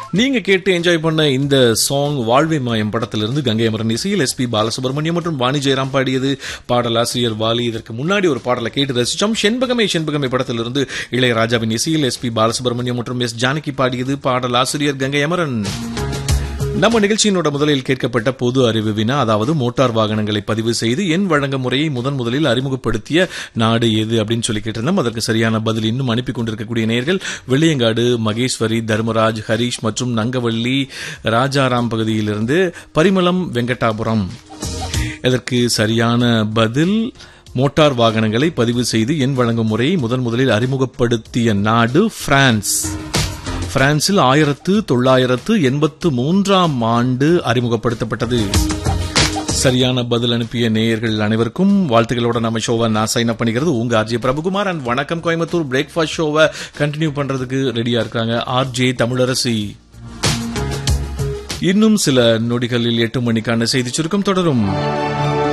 நீங்க கேட்டு என்ஜாய் பண்ண இந்த சாங் வாழ்வை மாயம் படத்திலிருந்து கங்கை அமரன் இசையில் எஸ்பி பாலசுப்ரமணியம் மற்றும் வாணி ஜெயராம் பாடியது பாடலாசிரியர் வாலி இதற்கு முன்னாடி ஒரு பாடலை கேட்டு ரசிச்சோம் செண்பகமே செண்பகமே படத்திலிருந்து இளையராஜாவின் இசையில் எஸ்பி பாலசுப்ரமணியம் மற்றும் எஸ் ஜானகி பாடியது பாடலாசிரியர் கங்கை அமரன் நம்ம நிகழ்ச்சியினோட முதலில் கேட்கப்பட்ட பொது அறிவு வினா அதாவது மோட்டார் வாகனங்களை பதிவு செய்து எண் வழங்க முறையை முதன் முதலில் அறிமுகப்படுத்திய நாடு எது அப்படின்னு சொல்லி கேட்டிருந்தோம் அதற்கு சரியான பதில் இன்னும் அனுப்பி கொண்டிருக்கக்கூடிய நேயர்கள் வெள்ளியங்காடு மகேஸ்வரி தர்மராஜ் ஹரீஷ் மற்றும் நங்கவள்ளி ராஜாராம் பகுதியிலிருந்து பரிமளம் வெங்கடாபுரம் இதற்கு சரியான பதில் மோட்டார் வாகனங்களை பதிவு செய்து எண் வழங்கும் முறையை முதன் முதலில் அறிமுகப்படுத்திய நாடு பிரான்ஸ் பிரான்சில் ஆயிரத்து தொள்ளாயிரத்து எண்பத்து மூன்றாம் ஆண்டு அறிமுகப்படுத்தப்பட்டது சரியான பதில் அனுப்பிய நேயர்கள் அனைவருக்கும் வாழ்த்துக்களோட நம்ம ஷோவை நான் சைன் அப் பண்ணிக்கிறது உங்க ஆர்ஜே பிரபுகுமார் அண்ட் வணக்கம் கோயம்புத்தூர் பிரேக்ஃபாஸ்ட் ஷோவை கண்டினியூ பண்றதுக்கு ரெடியா இருக்காங்க ஆர்ஜே தமிழரசி இன்னும் சில நொடிகளில் எட்டு மணிக்கான செய்தி சுருக்கம் தொடரும்